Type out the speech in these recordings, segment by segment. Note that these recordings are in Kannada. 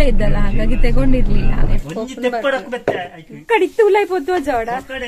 ಒಬ್ಳೆ ಇದ್ದಲ್ಲ ಹಾಗಾಗಿ ತಗೊಂಡಿರ್ಲಿಲ್ಲ ಎಷ್ಟ್ ಒಂಜಿ ಕೋಪನ್ ತೆಪ್ಪಡಕ್ ಬರ್ತದೆ. ಬತ್ತೆ ಆಯ್ತು ಕಡಿತು ಉಲಾಯ್ ಪೊದ್ದು ಜೋಡ ಕಡೆ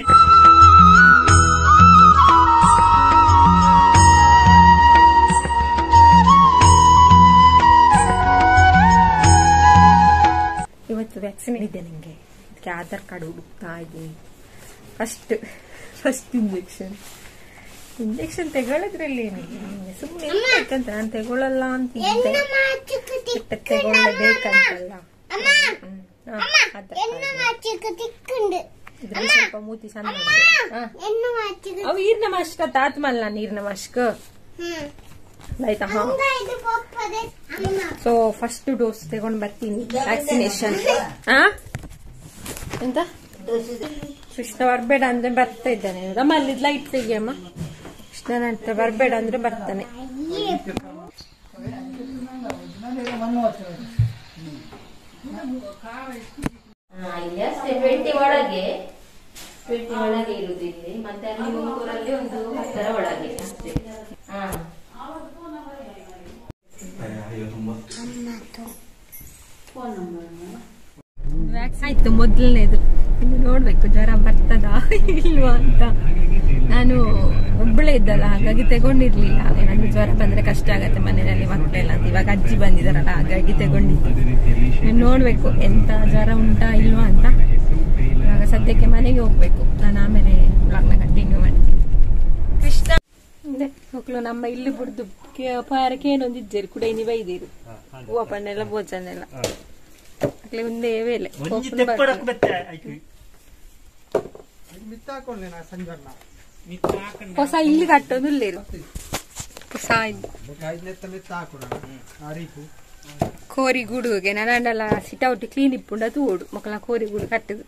ಇವತ್ತು ವ್ಯಾಕ್ಸಿನ್ ಇದೆ ನಿಂಗೆ ಅದಕ್ಕೆ ಆಧಾರ್ ಕಾರ್ಡ್ ಹುಡುಕ್ತಾ ಇದ್ದೀನಿ ಫಸ್ಟ್ ಫಸ್ಟ್ ಇಂಜೆಕ್ಷನ್ ಇಂಜೆಕ್ಷನ್ ತಗೊಳ್ಳೋದ್ರಲ್ಲಿ ಏನಿಲ್ಲ ಸುಮ್ಮನೆ ಅಂತ ನಾನು ತಗೊಳ್ಳಲ್ಲ ಅಂತ ಇದ್ದೆ ಬಿಟ್ಟು ತಗೊಳ್ಳಬೇಕಂತಲ್ಲ ಹ್ಮ್. ಹಾ, ಆಧಾರ್ ಕಾರ್ಡ್. ಇದ್ರಲ್ಲಿ ಸ್ವಲ್ಪ ಮೂತಿ ಸಣ್ಣ ಉಂಟು. ಹಾ. ಅವು ಈರ್ನ ಮಾಸ್ಕ ತಾತ್ಮಲ್ಲ ನೀರ್ನ ಮಾಸ್ಕ್ ಆಯ್ತಾ ಹಾ ಸೊ ಫಸ್ಟ್ ಡೋಸ್ ತಗೊಂಡ್ ಬರ್ತೀನಿ ವ್ಯಾಕ್ಸಿನೇಷನ್ ಆ ಎಂತ ಕೃಷ್ಣ ಬರ್ಬೇಡ ಅಂದ್ರೆ ಬರ್ತಾ ಇದ್ದಾನೆ ನಮ್ಮ ಅಲ್ಲಿ ಲೈಟ್ ತೆಗಿಯಮ್ಮ ಕೃಷ್ಣನ ಅಂತ ಬರ್ಬೇಡ ಅಂದ್ರೆ ಬರ್ತಾನೆ ಇಲ್ಲಿ ಅಷ್ಟೇ ಪೆಟ್ಟಿ ಒಳಗೆ ಪೆಟ್ಟಿ ಒಳಗೆ ಇರುದು ಇಲ್ಲಿ ಮತ್ತೆ ಅಲ್ಲಿ ಮುಂಗೂರಲ್ಲಿ ಒಂದು ಹತ್ತರ ಒಳಗೆ ಅಷ್ಟೇ ಹಾ ಆಯ್ತು ಮೊದಲನೇದು ಇನ್ನು ನೋಡ್ಬೇಕು ಜ್ವರ ಬರ್ತದಾ ಇಲ್ವಾ ಅಂತ ನಾನು ಒಬ್ಬಳೇ ಇದ್ದಲ್ಲ ಹಾಗಾಗಿ ತಗೊಂಡಿರ್ಲಿಲ್ಲ ನನಗೆ ಜ್ವರ ಬಂದ್ರೆ ಕಷ್ಟ ಆಗತ್ತೆ ಮನೆಯಲ್ಲಿ ಮಕ್ಕಳೆಲ್ಲ ಅಂತ ಇವಾಗ ಅಜ್ಜಿ ಬಂದಿದಾರಲ್ಲ ಹಾಗಾಗಿ ತಗೊಂಡಿದ್ದೆ ಇನ್ನು ನೋಡ್ಬೇಕು ಎಂತ ಜ್ವರ ಉಂಟಾ ಇಲ್ವಾ ಅಂತ ಇವಾಗ ಸದ್ಯಕ್ಕೆ ಮನೆಗೆ ಹೋಗ್ಬೇಕು ನಾನು ಆಮೇಲೆ ಬ್ಲಾಗ್ನ ಕಂಟಿನ್ಯೂ ಮಾಡ್ತೀನಿ ಕೃಷ್ಣ ಇದೆ ಮಕ್ಕಳು ನಮ್ಮ ಇಲ್ಲಿ ಬಿಡ್ದು ಪಾರಕ್ಕೆ ಏನೊಂದಿದ್ದೇರು ಕೂಡ ಇನಿ ಬೈದಿರು ಹೂವ ಪಣ್ಣೆಲ್ಲ ಭೋಜನೆಲ್ಲ ಅಕ್ಲೆ ಒಂದೇ ವೇಳೆ ಒಂಜಿ ಕೋಪನ್ ತೆಪ್ಪಡಕ್ ಬರ್ತದೆ. ಬತ್ತೆ ಆಯ್ತು ಹೊಸ ಇಲ್ಲಿ ಕಟ್ಟೋದು ಇಲ್ಲೇರು ಹೊಸ ಇದು ಕೋರಿ ಗೂಡುಗೆ ನನ್ನಲ್ಲ ಸಿಟೌಟ್ ಕ್ಲೀನ್ ಇಪ್ಪುಂಡ ತೂಡು ಮಕ್ಕಳ ಕೋರಿ ಗೂಡು ಕಟ್ಟದು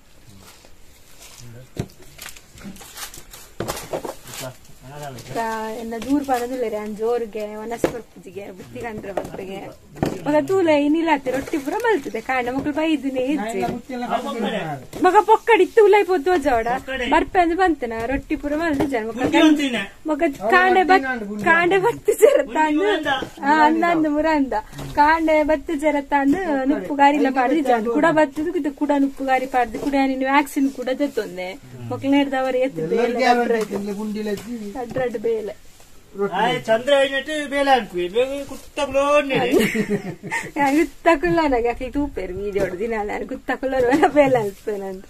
ಎನ್ನ ದೂರ ಪಡದಿಲ್ಲ ರೀ ಜೋರಿಗೆ ವನಸ್ಪತಿಗೆ ಬುತ್ತಿ ಕಂಡ್ರೆ ಮಕ್ಕಳಿಗೆ ಮಗ ತೂಲೆ ಇನ್ನಿಲ್ಲ ರೊಟ್ಟಿ ಪುರ ಮಲ್ತದೆ ಕಾಂಡ ಮಕ್ಕಳು ಬೈದಿನೇ ಇಜ್ಜಿ ಮಗ ಪೊಕ್ಕಡಿ ತೂಲೈ ಪೊದ್ದು ಜೋಡ ಬರ್ಪೆ ಅಂದ್ರೆ ಬಂತನ ರೊಟ್ಟಿ ಪುರ ಮಲ್ದು ಜನ ಮಕ್ಕಳ ಅಂತೀನಿ ಮಗ ಕಾಂಡೆ ಬತ್ ಕಾಂಡೆ ಬತ್ತು ಜರತ್ತಾಂದು ಅಂದಂದು ಮುರ ಅಂದ ಕಾಂಡೆ ಬತ್ತು ಜರತ್ತಾಂದು ನುಪ್ಪು ಗಾರಿಲ ಪಾಡ್ದು ಜಾಂದು ಕೂಡ ಬತ್ತದು ಇದು ಕೂಡ ನುಪ್ಪು ಗಾರಿ ಪಾಡ್ದು ಕೂಡ ನೀನು ವ್ಯಾಕ್ಸಿನ್ ಕೂಡ ತೆತ್ತೊಂದೆ ಮಕ್ಳು ಹಿಡ್ದವರು ಎತ್ತು ಬೇಲೆ ಅಡ್ರಡ್ ಬೇಲೆ ಆಯ್ ಚಂದ್ರ ಐನಟ್ಟು ಬೇಲೆ ಅನ್ಕುವಿ ಬೇಗ ಕುತ್ತಗ್ಲೋ ಗುತ್ತಕುಲ್ಲ ನನಗೆ ಅಕ್ಲಿ ತೂಪೇರು ವೀಡಿಯೋ ದಿನ ನಾನು ಗುತ್ತಕುಲ್ಲ ಬೇಲೆ ಅನ್ಸ್ತೇನಂತ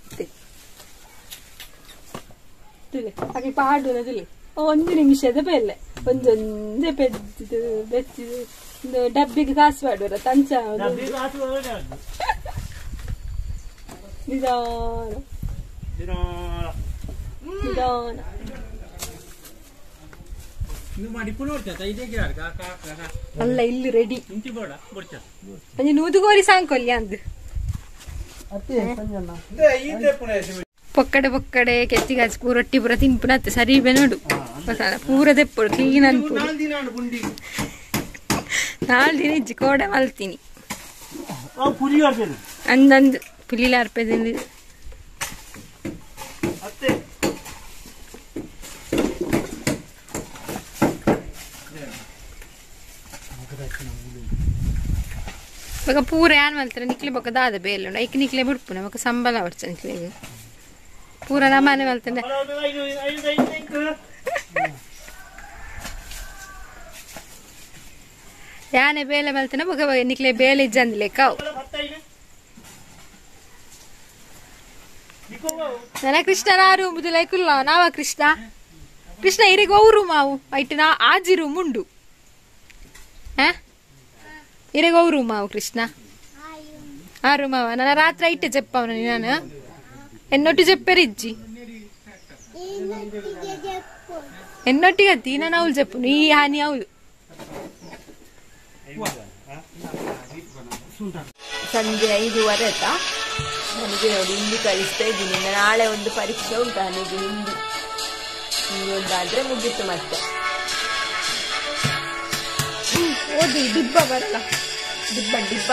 ತುಲೆ ಅಕ್ಲಿ ಪಾಡುನ ತುಲೆ ಒಂದು ನಿಮಿಷದ ಬೇಲೆ ಒಂದೊಂದೇ ಬೆದ್ದು ಬೆಚ್ಚಿದು ಒಂದು ಡಬ್ಬಿಗೆ ಕಾಸು ಮಾಡುವರ ತಂಚ ನಿಧಾನ ನಿಧಾನ ಅಲ್ಲ ಇಲ್ಲಿ ರೆಡಿ ಅಂದ್ರೆ ನೂದುಗೋರಿ ಸಾಂಕೊಲ್ಲಿ ಅಂದ್ ಪೊಕ್ಕಡೆ ಪೊಕ್ಕಡೆ ಕೆತ್ತಿಗೆ ಹಚ್ಚಿ ಪೂರ ರೊಟ್ಟಿ ಪೂರ ತಿನ್ಪುನತ್ತೆ ಸರಿ ಬೆ ನೋಡು ಮಸಾಲ ಪೂರ ತೆಪ್ಪಡು ಕ್ಲೀನ್ ಅನ್ಪುಡು ನಾಲ್ ದಿನ ಇಜ್ಜಿ ಕೋಡೆ ಮಲ್ತೀನಿ ಪುರಿ ಬರ್ತೀನಿ ಅಂದಂದು ಪುಲಿಲ ಅರ್ಪದಿಂದ ಅತ್ತೆ ಬೊಕ ಪೂರ ಯಾನ್ ಮಲ್ತಾರೆ ನಿಕ್ಲೆ ಬೊಕ ದಾದ ಬೇಲೆ ಐಕ್ ನಿಕ್ಲೆ ಬಿಡ್ಪುನ ಬೊಕ ಸಂಬಳ ಬರ್ಚ ನಿಕ್ಲೆಗೆ ಪೂರ ನಮ್ಮನೆ ಮಲ್ತಂಡೆ ಯಾನೆ ಬೇಲೆ ಮಲ್ತನ ಬೊಕ ನಿಕ್ಲೆ ಬೇಲೆ ಇಜ್ಜಂದಿಲೆ ಕಾವು ನನ್ನ ಕೃಷ್ಣ ನಾರು ಮುದು ಲೈಕುಲ್ಲ ನಾವ ಕೃಷ್ಣ ಕೃಷ್ಣ ಇರಿಗೆ ಅವರು ಮಾವು ಐಟ್ ನಾ ಆಜಿರು ಮುಂಡು ಹ ಇರಿಗೆ ಅವರು ಮಾವು ಕೃಷ್ಣ ಆರು ಮಾವ ನನ್ನ ರಾತ್ರಿ ಐಟೆ చెప్పాను ನಾನು ఎన్నొట్టి చెప్పారు ఇజ్జి ఎన్నొట్టి అత్తి నేను అవులు చెప్పు నీ హాని అవులు ಸಂಜೆ ಐದೂವರೆ ಆಯ್ತಾ ನನಗೆ ನೋಡಿ ಹಿಂದಿ ಕಲಿಸ್ತಾ ಇದ್ದೀನಿ ಇನ್ನು ನಾಳೆ ಒಂದು ಪರೀಕ್ಷೆ ಉಂಟು ನನಗೆ ಹಿಂದಿ ಹಿಂದಿ ಒಂದಾದ್ರೆ ಮುಗೀತು ಮತ್ತೆ ಹ್ಮ್, ಓದಿ ಡಿಬ್ಬ ಬರಲ್ಲ ಡಿಬ್ಬ ಡಿಬ್ಬ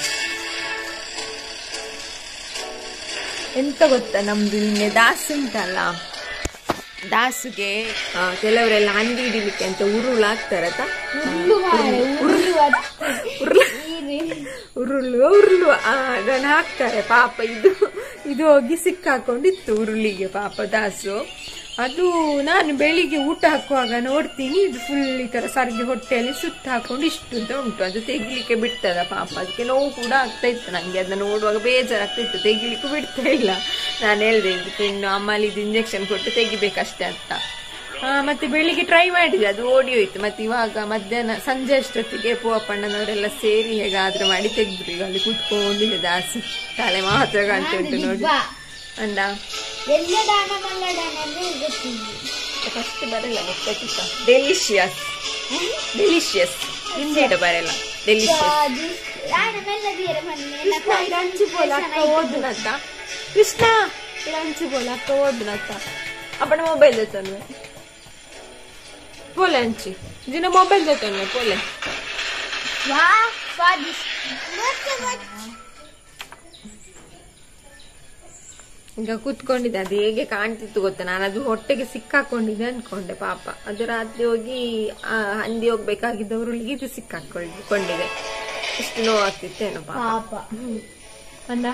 ಎಂತ ಗೊತ್ತಾ ನಮ್ದು ನಿನ್ನೆ ದಾಸು ಉಂಟಲ್ಲ ದಾಸುಗೆ ಆ, ಕೆಲವರೆಲ್ಲ ಅಂಗಡಿ ಹಿಡಿಲಿಕ್ಕೆ ಅಂತ ಉರುಳು ಹಾಕ್ತಾರತ್ತ ಉರುಳು ಉರುಳು ಉರುಳು ಆ, ಅದನ್ನ ಹಾಕ್ತಾರೆ ಪಾಪ ಇದು ಇದು ಹೋಗಿ ಸಿಕ್ಕಾಕೊಂಡಿತ್ತು ಉರುಳಿಗೆ ಪಾಪ ದಾಸು ಅದು ನಾನು ಬೆಳಿಗ್ಗೆ ಊಟ ಹಾಕುವಾಗ ನೋಡ್ತೀನಿ ಇದು ಫುಲ್ ಈ ತರ ಸರ್ಗೆ ಹೊಟ್ಟೆಯಲ್ಲಿ ಸುತ್ತ ಹಾಕೊಂಡು ಇಷ್ಟು ಅಂತ ಉಂಟು ಅದು ತೆಗಿಲಿಕ್ಕೆ ಬಿಡ್ತದ ಪಾಪ ಅದಕ್ಕೆ ನೋವು ಕೂಡ ಆಗ್ತಾ ಇತ್ತು ನಂಗೆ ಅದನ್ನ ನೋಡುವಾಗ ಬೇಜಾರಾಗ್ತಾ ಇತ್ತು ತೆಗಿಲಿಕ್ಕೂ ಬಿಡ್ತಾ ಇಲ್ಲ ನಾನು ಹೇಳ್ದೆ ಇದಕ್ಕೆ ಇನ್ನು ಅಮ್ಮಲ್ಲಿ ಇದು ಇಂಜೆಕ್ಷನ್ ಕೊಟ್ಟು ತೆಗಿಬೇಕಷ್ಟೇ ಅಂತ ಆ, ಮತ್ತೆ ಬೆಳಿಗ್ಗೆ ಟ್ರೈ ಮಾಡಿದೆ ಅದು ಓಡಿ ಹೋಯ್ತು ಮತ್ತೆ ಇವಾಗ ಮಧ್ಯಾಹ್ನ ಸಂಜೆ ಅಷ್ಟೊತ್ತಿಗೆ ಪೂವಪ್ಪಣ್ಣನವರೆಲ್ಲ ಸೇರಿ ಹೇಗಾದ್ರೂ ಮಾಡಿ ತೆಗೆದ್ರು ಈಗ ಅಲ್ಲಿ ಕೂತ್ಕೊಂಡಿದೆ ದಾಸು ತಲೆ ಮಾತ್ರ ಕಾಣ್ತಾ ಉಂಟು ನೋಡಿ ಅಂದ ಎಲ್ಲ ದಾನ ಮಲ್ಲ ದಾನ ಅಂದ್ರೆ ಗೊತ್ತಿಲ್ಲ ಫಸ್ಟ್ ಬರಲ್ಲ ಗೊತ್ತಾಯ್ತಾ ಡೆಲಿಷಿಯಸ್ ಡೆಲಿಷಿಯಸ್ ಹಿಂದಿಡ ಬರಲ್ಲ ಡೆಲಿಷಿಯಸ್ ದಾನ ಮೆಲ್ಲ ದೀರ ಮನೆ ಹಂಚು ಬೋಲ ಅಕ್ಕ ಓದುನತ್ತ ಕೃಷ್ಣ ಇದು ಹಂಚು ಬೋಲ ಅಕ್ಕ ಓದುನತ್ತ ಅಪ್ಪನ ಮೊಬೈಲ್ ಜೊತೆ ಪೋಲೆ ಹಂಚಿ ದಿನ ಮೊಬೈಲ್ ಜೊತೆ ಪೋಲೆ ವಾ ಸ್ವಾದಿಷ್ಟ ಮತ್ತೆ ಮತ್ತೆ ಈಗ ಕೂತ್ಕೊಂಡಿದ್ದೆ ಅದು ಹೇಗೆ ಕಾಣ್ತಿತ್ತು ಗೊತ್ತಾ ನಾನು ಅದು ಹೊಟ್ಟೆಗೆ ಸಿಕ್ಕಾಕೊಂಡಿದ್ದೆ ಅನ್ಕೊಂಡೆ ಪಾಪ ಅದು ರಾತ್ರಿ ಹೋಗಿ ಆ, ಹಂದಿ ಹೋಗ್ಬೇಕಾಗಿದ್ದವರುಳಿಗೆ ಇದು ಸಿಕ್ಕಾಕೊಂಡಿದೆ ಎಷ್ಟು ನೋವಾಗ್ತಿತ್ತೇನೋ ಪಾಪ ಪಾಪ ಅಂದ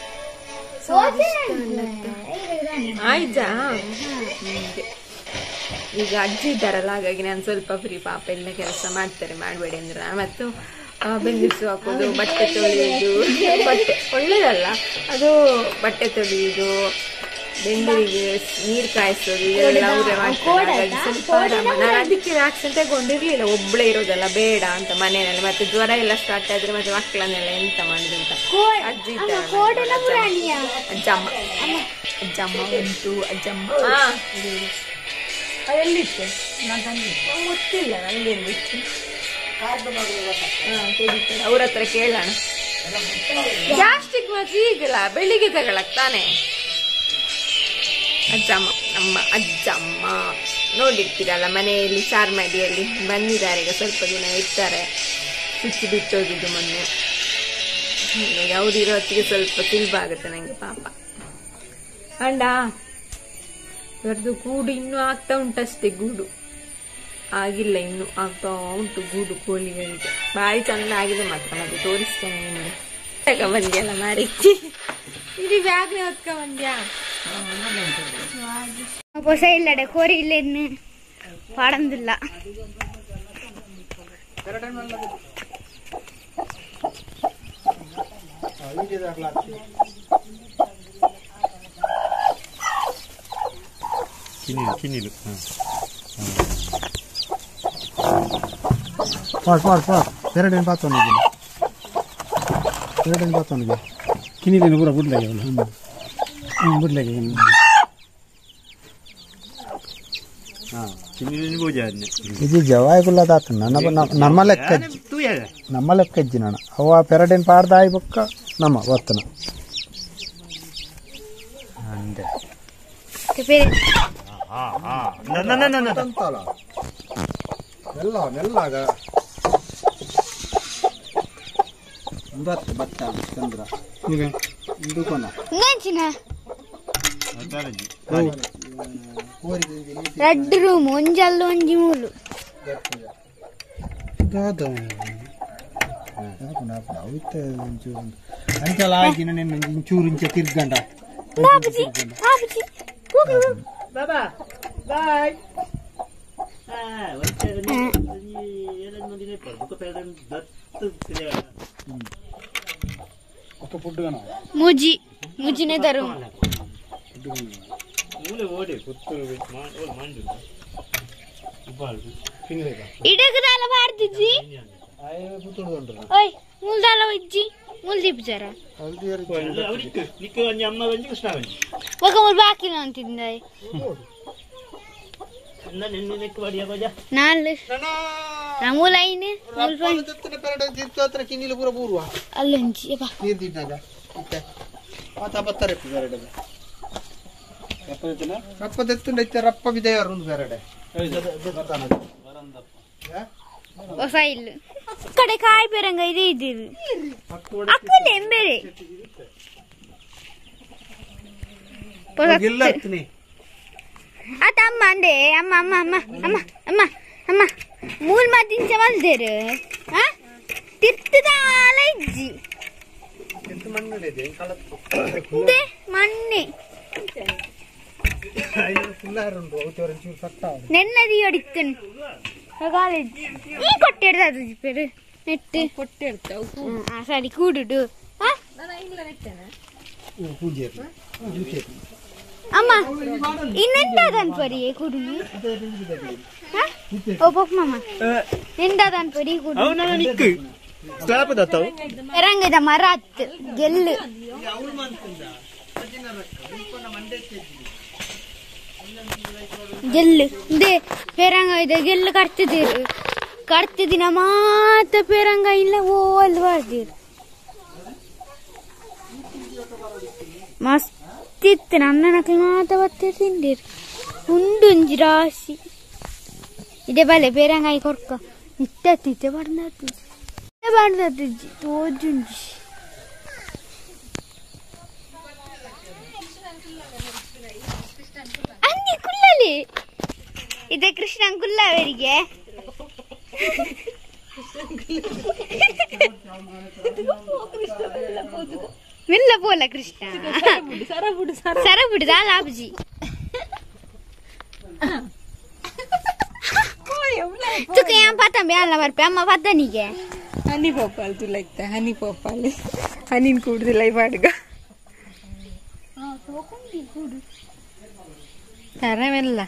ಆಯ್ತಾ ಹೀಗೆ. ಈಗ ಅಜ್ಜಿ ಇದ್ದಾರಲ್ಲ ಹಾಗಾಗಿ ನಾನು ಸ್ವಲ್ಪ ಫ್ರೀ ಪಾಪ ಎಲ್ಲ ಕೆಲಸ ಮಾಡ್ತಾರೆ ಮಾಡಬೇಡಿ ಅಂದ್ರೆ ನಾನು ಮತ್ತು ಆ, ಬೆಂದಿಸು ಹಾಕೋದು ಬಟ್ಟೆ ತೊಳೆಯೋದು ಬಟ್ಟೆ ಒಳ್ಳೇದಲ್ಲ ಅದು ಬಟ್ಟೆ ತೊಳೆಯೋದು ಬೆಂದಿರಿಗೆ ನೀರು ಕಾಯಿಸೋದು ಇದೆಲ್ಲ ಅವರೇ ಮಾಡ್ತಾರೆ ಹಾಗಾಗಿ ಸ್ವಲ್ಪ ಆರಾಮ. ನಾನು ಅದಕ್ಕೆ ವ್ಯಾಕ್ಸಿನ್ ತಗೊಂಡಿರ್ಲಿಲ್ಲ ಒಬ್ಳೆ ಇರೋದಲ್ಲ ಬೇಡ ಅಂತ ಮನೆಯಲ್ಲಿ ಮತ್ತೆ ಜ್ವರ ಎಲ್ಲ ಸ್ಟಾರ್ಟ್ ಆದ್ರೆ ಮತ್ತೆ ಮಕ್ಕಳನ್ನೆಲ್ಲ ಎಂತ ಮಾಡುದು ಅಂತ ಅಜ್ಜಿ ಇದ್ದಾರಲ್ಲ, ಅಜ್ಜಮ್ಮ ಅಜ್ಜಮ್ಮ ಉಂಟು ಅಜ್ಜಮ್ಮ ಹಾ ಅದೆಲ್ಲಿತ್ತು ನಂಗೆ ಗೊತ್ತಿಲ್ಲ ನನಗೆ ಎಲ್ಲಿತ್ತು ಹಾ ಕುಡಿತಾರೆ ಅವ್ರ ಹತ್ರ ಕೇಳೋಣ ಗ್ಯಾಸ್ಟ್ರಿಕ್ ಮಾತ್ರ ಈಗಲ್ಲ ಬೆಳಿಗ್ಗೆ ತಗೊಳಕ್ ತಾನೆ ಅಜ್ಜಮ್ಮ ನಮ್ಮ ಅಜ್ಜಮ್ಮ ನೋಡಿರ್ತೀರಲ್ಲ ಮನೆಯಲ್ಲಿ ಚಾರ್ಮಡಿಯಲ್ಲಿ ಬಂದಿದ್ದಾರೆ ಈಗ ಸ್ವಲ್ಪ ದಿನ ಇರ್ತಾರೆ ಸುಚ್ಚಿ ಬಿಟ್ಟೋಗಿದ್ದು ಮೊನ್ನೆ ಈಗ ಅವ್ರಿರೋ ಹೊತ್ತಿಗೆ ಸ್ವಲ್ಪ ಸುಲಭ ಆಗುತ್ತೆ ನಂಗೆ ಪಾಪ ಅಂಡ ಇವ್ರದ್ದು ಗೂಡು ಇನ್ನೂ ಆಗ್ತಾ ಉಂಟಷ್ಟೇ ಗೂಡು ಆಗಿಲ್ಲ ಇನ್ನು ಆಗ್ತಾ ಉಂಟು ಗೂಡು ಕೋಳಿಗಳಿಗೆ ಬಾರಿ ಚಂದ ಆಗಿದೆ ಮಾತ್ರ ಮತ್ತೆ ತೋರಿಸ್ತೇನೆ ನಿಮಗೆ ತಗ ಬಂದ್ಯಲ್ಲ ಮಾರಿಚ್ಚಿ ಇಡೀ ಬ್ಯಾಗ್ನೆ ಹೊತ್ಕ ಬಂದ್ಯಾ ಹೊಸ ಇಲ್ಲಡೆ ಕೋರಿ ಇಲ್ಲೇನು ಪಾಡಂದಿಲ್ಲ ಕಿನಿಲು ಕಿನಿಲು ಹಾ ಪಾಟ್ ಪಾಟ್ ಪಾಟ್ ಎರಡೇನು ಪಾತವನಿಗೆ ಎರಡೇನು ಪಾತವನಿಗೆ ಕಿನಿಲೇನು ಪೂರ ಬಿಡ್ಲಾಗೆ ಅವನು ಹ್ಞೂ ಬಿಡ್ಲಾಗೆ ಹಾಂ ಕಿನಿಲಿನ ಪೂಜೆ ಆದ್ನೆ ಇದು ಜವಾಯಿಗುಲ್ಲ ತಾತ ನನ್ನ ನಮ್ಮ ಲೆಕ್ಕ ಅಜ್ಜಿ ತೂಯಾಗ ನಮ್ಮ ಲೆಕ್ಕ ಅಜ್ಜಿ ನಾನು ಅವ ಪೆರಡೇನು ಪಾಡ್ದ ಆಯ್ಬಕ್ಕ ನಮ್ಮ ಒತ್ತನ ಅಂದೆ ಬೇರೆ ಹಾ ಹಾ ನನ್ನ ನನ್ನ ಅಂತಲ್ಲ ಮೆಲ್ಲ ಮೆಲ್ಲಾಗ ಒಂಬತ್ತು ಭತ್ತ ಚಂದ್ರ ಈಗ ಇಂದುಕೊನ ಇಂಗಂಚಿನ ಅದಾರಜ್ಜಿ ರೆಡ್ ರೂಮ್ ಒಂಜಲ್ಲ ಒಂಜಿ ಮೂಲು ಅಂತೆಲ್ಲ ಆಯ್ತು ನಿನ್ನ ಇಂಚೂರು ಇಂಚ ತಿರ್ಗಂಡ ಬಾಬುಜಿ ಬಾಬುಜಿ ಹೋಗು ಬಾಬಾ ಬಾಯ್ ಮುಜಿ ಮುಜಿನೇ ದರು ಮೂಲೆ ಓಡಿ ಪುತ್ತೂರು ಮಂಡು ಇಬ್ಬಾರ್ದು ಇಡಗದಾಲ ಬಾರ್ದಿಜ್ಜಿ ಓಯ್ ಮುಲ್ದಾಲ ಇಜ್ಜಿ ಮುಲ್ ದಿಪ್ಜರ ಅವರಿತ್ತು ನಿಕ್ಕ ಒಂಜಿ ಅಮ್ಮ ಒಂಜಿ ಕೃಷ್ಣ ಒಂಜಿ ఒక ముల్ బాకీ అంటుంది ನನ್ನ ನಿನ್ನ ನೆಕ್ಕ ಬಡಿಯ ಬಜ నాలుగు మూలు అయిన ಕಿನ್ನಿಲು ಪೂರ ಪೂರ್ವ అల్లుంచి ನೀರು ತಿನ್ನಾಗ ಮಾತಾ ಬತ್ತಾರೆ ಬೇರೆಡೆ ರಪ್ಪ ತೆತ್ತುಂಡ ಇತ್ತೆ ರಪ್ಪ ಬಿದೆಯವರು ಒಂದು ಬೇರೆಡೆ ఒక ఇల్లు అక్కడ కాయపేరంగా ఇది ఇది అక్కడ ఎంబేరే ಇಲ್ಲ ಹತ್ತೀನಿ అత అమ్మ అండే అమ్మ అమ్మ అమ్మ అమ్మ అమ్మ అమ్మ మూలు మధ్యించే వాళ్ళు ತಿರ್ತದಾಲ ಇಜ್ಜಿ ಎಂತ ಮಣ್ಣು ಕಳತ್ತು ಇದೆ ಮಣ್ಣೆ ಫುಲ್ಲಾರುಂಡು ಅವತ್ತು ಚೂರು ಸತ್ತ ನೆನ್ನದಿ ಹೊಡಿತೇನೆ ಕಾಲೇಜ್ ಈ ಕೊಟ್ಟಿಡ್ದ ಅದು ಪೇರು ನೆಟ್ಟು ಕೊಟ್ಟಿರ್ತಾವ ಹ್ಮ್, ಆ ಸರಿ ಕೂಡುಡು ಆ? ಪೂಜೆ ಅಮ್ಮ ಇನ್ನೆಂದಾದನ್ ಪರಿ ಕೂಡು ಓ ಪಪ್ಪ ಮಾಮ ಎಂದಾದನ್ ಪರಿ ಕೂಡು ಅವನ ನಿಕ್ಕು ಸ್ಲಾಬ್ ದತ್ತವು ರಂಗದ ಮರ ಹತ್ತು ಗೆಲ್ಲು ಗೆಲ್ಲು ದೇ ಪೇರಂಗ ಇದೆ ಗೆಲ್ಲು ಕಟ್ತಿದ್ದೀರು ಕಟ್ತಿದಿನ ಮಾತ ಪೇರಂಗ ಇಲ್ಲ ಓ ಅಲ್ಲಿ ಬರ್ದಿರು ಮಸ್ತಿತ್ತು ನನ್ನ ನಕಲಿ ಮಾತ ಬತ್ತೆ ತಿಂದಿರು ಉಂಡುಂಜಿ ರಾಶಿ ಇದೆ ಬಲೆ ಪೇರಂಗಾಯಿ ಕೊರ್ಕ ಇತ್ತೆ ಬರ್ದದ್ದು ಬರ್ದದ್ದು ತೋಜುಂಜಿ ಅಂದಿ ಕುಲ್ಲಲಿ ಇದೆ ಕೃಷ್ಣ ಕುಲ್ಲವರಿಗೆ ಮೆಲ್ಲ ಪೋಲ ಕೃಷ್ಣ ಸರ ಬಿಡು ಸರ ಸರ ಬಿಡುದ ಲಾಭಜಿ ತುಕ ಏನ್ ಪಾತ ಬೇಡ ಬರ್ಪೆ ಅಮ್ಮ ಪದ್ದನಿಗೆ ಹನಿ ಪಪ್ಪಾಲ್ ತುಲ ಇತ್ತ ಹನಿ ಪಪ್ಪಾಲ್ ಹನಿನ್ ಕೂಡುದಿಲ್ಲ ಈ ಪಾಡ್ಗ ತರವೆಲ್ಲ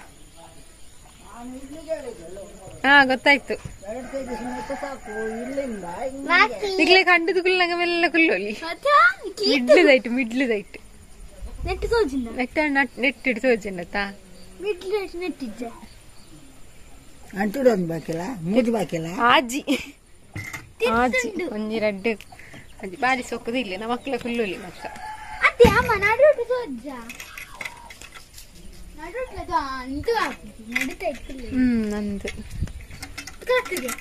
ಹಾ ಗೊತ್ತಾಯ್ತು ಈಗಲೇ ಕಂಡದು ಕುಲ್ಲಂಗ ಮೆಲ್ಲ ಕುಲ್ಲೋಲಿ ಮಿಡ್ಲದಾಯ್ತು ಮಿಡ್ಲದಾಯ್ತು ನೆಟ್ಟು ತೋಜಿಂದ ನೆಟ್ಟ ನೆಟ್ಟಿಡ್ತು ಹೋಜನ್ನತ್ತಾ ಮಿಡ್ಲ್ ನೆಟ್ಟಿದ್ದ ಅಂಟುಡೊಂದು ಬಾಕಿಲ್ಲ ಮೂಜಿ ಬಾಕಿಲ್ಲ ಆಜಿ ಆಜಿ ಒಂಜಿ ರಡ್ಡು ಅಜ್ಜಿ ಬಾರಿ ಸೊಕ್ಕದು ಇಲ್ಲ ನಮ್ಮ ಮಕ್ಕಳ ಕುಲ್ಲೋಲಿ ಮಕ್ಕ ಅದೇ ಅಮ್ಮ ನಡುಟು ತೋಜ ನಡುಟ್ಲ ಅಂತು ಆಗ್ತದೆ ನಡುತ್ತಾ ಇಟ್ಟಿಲ್ಲ ಹ್ಮ್ ನಂದು ಆಗ್ತದೆ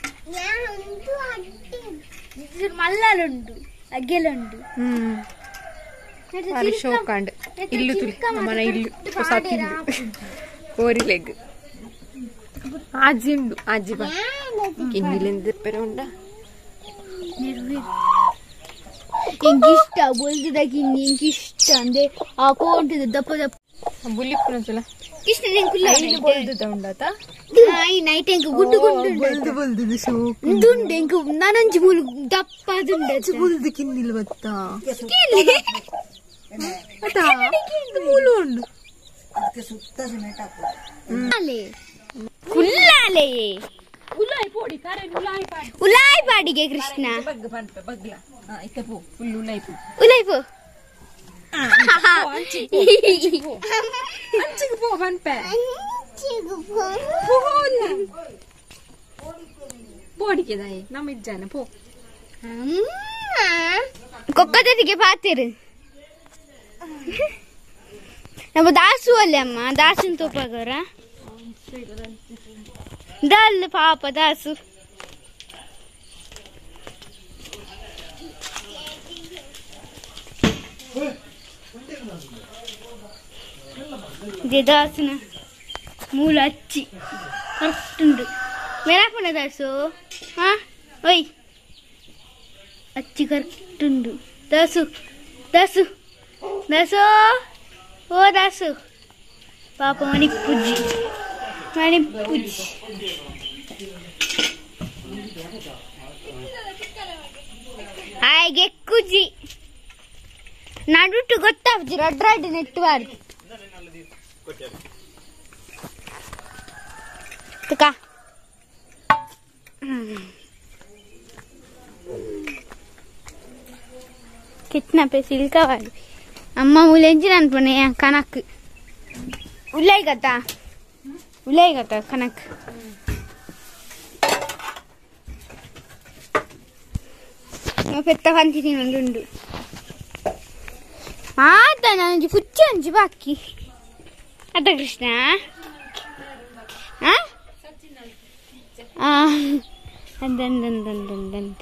ಮಲ್ಲಲುಂಡು ಅಗ್ಗೆಲುಂಡು ಹ್ಮ್ ಬಾರಿ ಶೋಕಾಂಡ್ ಇಲ್ಲು ತುಲಿ ನಮ್ಮನ ಇಲ್ಲು ಹೊಸ ತಿಂದು ಕೋರಿ ಲೆಗ್ ಆಜಿ ಉಂಡು ಆಜಿ ಬಾ ಕಿನ್ನಿಲಿಂದ ಪೆರೆ ಉಂಡ ಎಂಗಿಷ್ಟ ಬೊಲ್ದಿದಾಗಿ ಎಂಗಿಷ್ಟ ಅಂದ್ರೆ ಆ ಕೋಂಟದ ದಪ್ಪ ದಪ್ಪ ಬುಲ್ಲಿಪ್ಪನ ಒಂದ್ಸಲ ಇಷ್ಟ ನೆಂಕುಲ್ಲ ಐದು ಬೊಲ್ದುದ ಉಂಡಾತ ಈ ನೈಟ್ ಎಂಕ ಗುಡ್ಡು ಗುಡ್ಡು ಬೊಲ್ದು ಬೊಲ್ದುದು ಶೋಕ್ ದುಂಡು ಎಂಕ ನಾನೊಂಜಿ ಮೂಲು ದಪ್ಪ ದುಂಡು ಬೊಲ್ದು ಕಿನ್ನಿಲ್ ಬತ್ತಾ ಅತಾ ಮೂಲು ಉಂಡು ಅದಕ್ಕೆ ಸುತ್ತ ಸಿಮೆಂಟ್ ಹಾಕು ಅಲೆ ಕುಲ್ಲಾಲೆ ಉಲಾಯ್ ಪಾಡಿಗೆ ಕೃಷ್ಣ ಉಲಾಯ್ ಪೋ ಪೋ ಬನ್ಪೆ ಬೋಡಿಗೆ ದಾಯಿ ನಮ್ಮ ಇಜ್ಜಾನ ಪೋ ಕೊಕ್ಕದತಿಗೆ ಪಾತಿರು ನಮ್ಮ ದಾಸು ಅಲ್ಲೇ ಅಮ್ಮ ದಾಸನ್ ತೋಪಾಗವ್ರ ದಲ್ ಪಾಪ ದಾಸು ಇದೆ ದಾಸನ ಮೂಲ ಹಚ್ಚಿ ಕರೆಕ್ಟ್ ಮೇಲಾಪುಣ ದಾಸು ಹಾ ಒಯ್ ಅಚ್ಚಿ ಕರೆಕ್ಟ್ ಉಂಡು ದಾಸು ದಾಸು ದಾಸು ಓ ದಾಸು ಪಾಪ ಮಣಿ ಪೂಜಿ ಮಣಿ ಪೂಜಿ ಹಾಗೆ ಕುಜಿ ನಡುಟು ಗೊತ್ತಾಗ್ಜಿ ರಡ್ ರಡ್ ನೆಟ್ಟುಬಾರ್ದು ತುಕ కిట్నాపే సిల్కవాడు అమ్మ ఉలేంచి అనుకునే కనక్ ఉల్లాయి కదా ఉల్లాయి కదా కనక్ పెద్ద కంచి తినుండు ಆತ ನನಗೆ ಕುಚ್ಚಿ ಅಂಜಿ ಬಾಕಿ ಅದ ಕೃಷ್ಣ ಆ? ಆ ಅಂದಂದಂದಂದಂದಂದ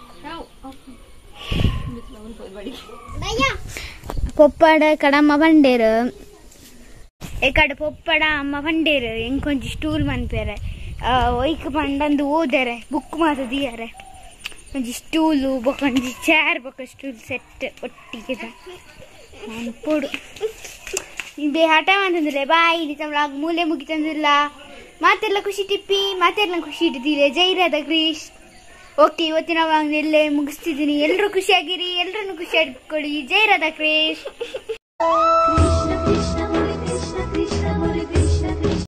పొప్పడ ఇక్కడ అమ్మ పండేరు ఇక్కడ పొప్పడ అమ్మ పండేరు ఇంకొంచెం స్టూల్ మనిపారు ఒಯ್ಕ పండంದು ಓದಾರೆ ಬುಕ್ ಮಾತ ದಿಯಾರೆ ಒಂಜಿ ಸ್ಟೂಲು ಬೊಕ ಒಂಜಿ ಚೇರ್ ಬೊಕ ಸ್ಟೂಲ್ ಸೆಟ್ ಒಟ್ಟಿಗೆ ನಾನು ಪೋಡು ನಿಂಬೆ ಹಠ ಅಂತಂದ್ರೆ ಬಾಯಿ ತಮ್ಮಳಾಗ ಮೂಲೆ ಮುಗಿತಂದಿಲ್ಲ ಮಾತೆಲ್ಲ ಖುಷಿ ಟಿಪ್ಪಿ ಮಾತೆಲ್ಲ ಖುಷಿ ಇಟ್ಟಿದ್ದೀರಿ ಜೈರಾದ ಕ್ರೀಶ್ ಓಕೆ ಇವತ್ತಿನ ವ್ಲಾಗ್ ಎಲ್ಲೇ ಮುಗಿಸ್ತಿದ್ದೀನಿ ಎಲ್ಲರೂ ಖುಷಿಯಾಗಿರಿ ಎಲ್ಲರನ್ನು ಖುಷಿಯಾಗಿ ಕೊಡಿ ಜೈ ರಾಧಾ ಕ್ರೇಶ್ ಕೃಷ್ಣ ಕೃಷ್ಣ